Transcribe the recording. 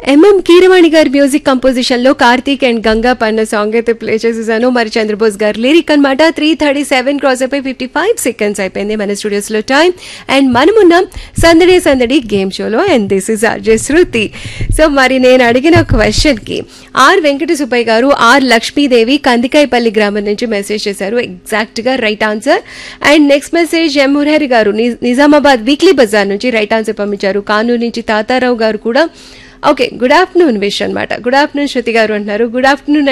MM Keeravani గారి music composition లో Karthik and Ganga పన్న సాంగ్ అయితే ప్లే చేసేసాను మరి చంద్రబోస్ గారు లిరిక్ అనమాట త్రీ థర్టీ సెవెన్ క్రాస్ అయిపోయి ఫిఫ్టీ ఫైవ్ సెకండ్స్ అయిపోయింది మన స్టూడియోస్ లో టైం అండ్ మనమున్నాం సందడి సందడి గేమ్ షోలో and this is RJ Shruti so మరి నేను అడిగిన క్వశ్చన్ కి ఆర్ వెంకట సుబ్బయ్య గారు ఆర్ లక్ష్మీదేవి కందికాయపల్లి గ్రామం నుంచి మెసేజ్ చేశారు ఎగ్జాక్ట్ గా right answer and next message M Murahari garu ని- నిజామాబాద్ వీక్లీ బజార్ నుంచి రైట్ ఆన్సర్ పంపించారు కానూరు నుంచి తాతారావు గారు కూడా ఓకే గుడ్ ఆఫ్టర్నూన్ విష్ అనమాట గుడ్ ఆఫ్టర్నూన్ శృతి గారు అంటున్నారు గుడ్ ఆఫ్టర్నూన్